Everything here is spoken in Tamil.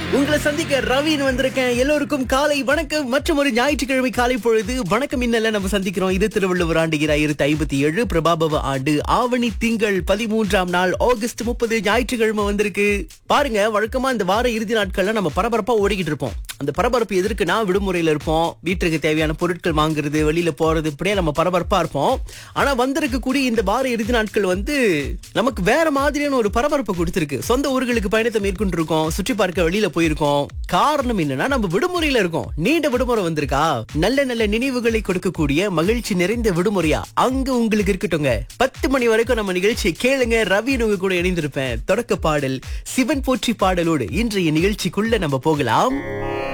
உங்களை சந்திக்க ரவின்னு வந்திருக்கேன் எல்லோருக்கும் காலை வணக்கம் மற்றும் ஒரு ஞாயிற்றுக்கிழமை காலை பொழுது வணக்கம் இன்னல்ல நம்ம சந்திக்கிறோம் இது திருவள்ளுவர் ஆண்டு ஆயிரத்தி ஐம்பத்தி ஏழு பிரபாபவ ஆண்டு ஆவணி திங்கள் பதிமூன்றாம் நாள் ஆகஸ்ட் முப்பது ஞாயிற்றுக்கிழமை வந்திருக்கு பாருங்க வழக்கமா இந்த வார இறுதி நாட்கள்ல நம்ம பரபரப்பா ஓடிக்கிட்டு இருப்போம் அந்த பரபரப்பு எதற்குனா விடுமுறையில இருப்போம் வீட்டுக்கு தேவையான பொருட்கள் வாங்குறது வெளியில போறது இப்படியே நம்ம பரபரப்பா இருப்போம் ஆனா வந்திருக்கக்கூடிய இந்த வார இறுதி நாட்கள் வந்து நமக்கு வேற மாதிரியான ஒரு பரபரப்பு கொடுத்திருக்கு சொந்த ஊர்களுக்கு பயணத்தை மேற்கொண்டிருக்கோம் சுற்றி பார்க்க வெளியில போயிருக்கோம் காரணம் என்னன்னா நம்ம விடுமுறையில இருக்கோம் நீண்ட விடுமுறை வந்திருக்கா நல்ல நல்ல நினைவுகளை கொடுக்கக்கூடிய மகிழ்ச்சி நிறைந்த விடுமுறையா அங்க உங்களுக்கு இருக்கட்டுங்க பத்து மணி வரைக்கும் நம்ம நிகழ்ச்சியை கேளுங்க ரவி உங்க கூட இணைந்திருப்பேன் தொடக்க பாடல் சிவன் போற்றி பாடலோடு இன்றைய நிகழ்ச்சிக்குள்ள நம்ம போகலாம்